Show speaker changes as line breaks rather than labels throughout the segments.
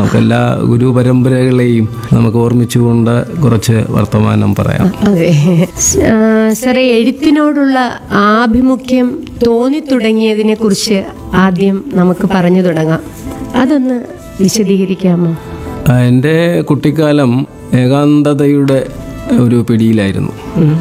നമുക്ക് എല്ലാ ഗുരു പരമ്പരകളെയും നമുക്ക് ഓർമ്മിച്ചുകൊണ്ട് കുറച്ച് വർത്തമാനം പറയാം
അതെ ആ, സാറേ എഴുത്തിനോടുള്ള ആഭിമുഖ്യം തോന്നി തുടങ്ങിയതിനെ കുറിച്ച് ആദ്യം നമുക്ക് പറഞ്ഞു തുടങ്ങാം അതൊന്ന് വിശദീകരിക്കാമോ
ആ, എൻ്റെ കുട്ടിക്കാലം ഏകാന്തതയുടെ ഒരു പിടിയിലായിരുന്നു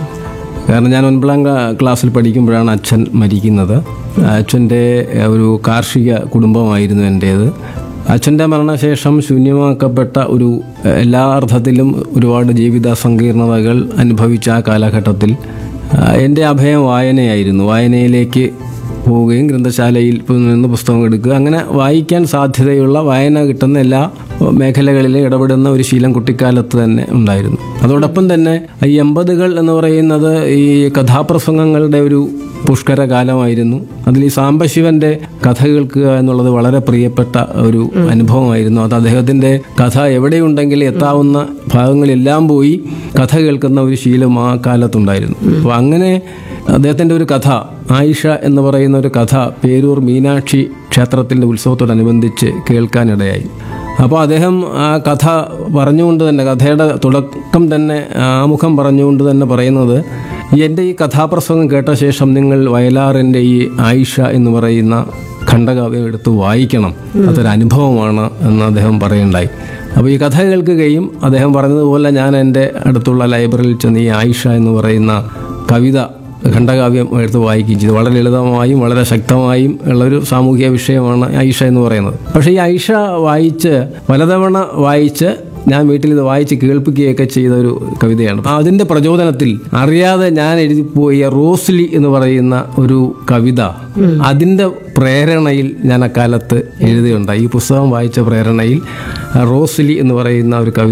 കാരണം ഞാൻ ഒൻപതാം ക്ലാ- ക്ലാസ്സിൽ പഠിക്കുമ്പോഴാണ് അച്ഛൻ മരിക്കുന്നത് അച്ഛൻ്റെ ഒരു കാർഷിക കുടുംബമായിരുന്നു എൻ്റേത് അച്ഛൻ്റെ മരണശേഷം ശൂന്യമാക്കപ്പെട്ട ഒരു എല്ലാ അർത്ഥത്തിലും ഒരുപാട് ജീവിത സങ്കീർണതകൾ അനുഭവിച്ച ആ കാലഘട്ടത്തിൽ ആ, എൻ്റെ അഭയം വായനയായിരുന്നു വായനയിലേക്ക് പോവുകയും ഗ്രന്ഥശാലയിൽ നിന്ന് പുസ്തകം എടുക്കുക അങ്ങനെ വായിക്കാൻ സാധ്യതയുള്ള വായന കിട്ടുന്ന എല്ലാ മേഖലകളിലും ഇടപെടുന്ന ഒരു ശീലം കുട്ടിക്കാലത്ത് തന്നെ ഉണ്ടായിരുന്നു അതോടൊപ്പം തന്നെ ഈ എൺപതുകൾ എന്ന് പറയുന്നത് ഈ കഥാപ്രസംഗങ്ങളുടെ ഒരു പുഷ്കര കാലമായിരുന്നു അതിൽ ഈ സാംബശിവന്റെ കഥ കേൾക്കുക എന്നുള്ളത് വളരെ പ്രിയപ്പെട്ട ഒരു അനുഭവമായിരുന്നു അത് അദ്ദേഹത്തിന്റെ കഥ എവിടെയുണ്ടെങ്കിലും എത്താവുന്ന ഭാഗങ്ങളെല്ലാം പോയി കഥ കേൾക്കുന്ന ഒരു ശീലം ആ കാലത്തുണ്ടായിരുന്നു അപ്പോൾ അങ്ങനെ അദ്ദേഹത്തിൻ്റെ ഒരു കഥ ആയിഷ എന്ന് പറയുന്ന ഒരു കഥ പേരൂർ മീനാക്ഷി ക്ഷേത്രത്തിൻ്റെ ഉത്സവത്തോടനുബന്ധിച്ച് കേൾക്കാനിടയായി അപ്പോൾ അദ്ദേഹം ആ കഥ പറഞ്ഞുകൊണ്ട് തന്നെ കഥയുടെ തുടക്കം തന്നെ ആമുഖം പറഞ്ഞുകൊണ്ട് തന്നെ പറയുന്നത് എൻ്റെ ഈ കഥാപ്രസംഗം കേട്ട ശേഷം നിങ്ങൾ വയലാറിൻ്റെ ഈ ആയിഷ എന്ന് പറയുന്ന ഖണ്ഡകാവ്യം എടുത്ത് വായിക്കണം അതൊരു അനുഭവമാണ് എന്ന് അദ്ദേഹം പറയുണ്ടായി അപ്പോൾ ഈ കഥ കേൾക്കുകയും അദ്ദേഹം പറഞ്ഞതുപോലെ ഞാൻ എൻ്റെ അടുത്തുള്ള ലൈബ്രറിയിൽ ചെന്ന് ഈ ആയിഷ എന്ന് പറയുന്ന കവിത ഖണ്ഡകാവ്യം എടുത്ത് വായിക്കുകയും ചെയ്തു വളരെ ലളിതമായും വളരെ ശക്തമായും ഉള്ളൊരു സാമൂഹിക വിഷയമാണ് ഐഷ എന്ന് പറയുന്നത് പക്ഷേ ഈ ഐഷ വായിച്ച് പലതവണ വായിച്ച് ഞാൻ വീട്ടിൽ ഇത് വായിച്ച് കേൾപ്പിക്കുകയൊക്കെ ചെയ്ത ഒരു കവിതയാണ് ആ അതിൻ്റെ പ്രചോദനത്തിൽ അറിയാതെ ഞാൻ എഴുതിപ്പോയ റോസ്ലി എന്ന് പറയുന്ന ഒരു കവിത അതിൻ്റെ പ്രേരണയിൽ ഞാൻ അക്കാലത്ത് എഴുതുകയുണ്ടായി ഈ പുസ്തകം വായിച്ച പ്രേരണയിൽ റോസ്ലി എന്ന് പറയുന്ന ഒരു കവിത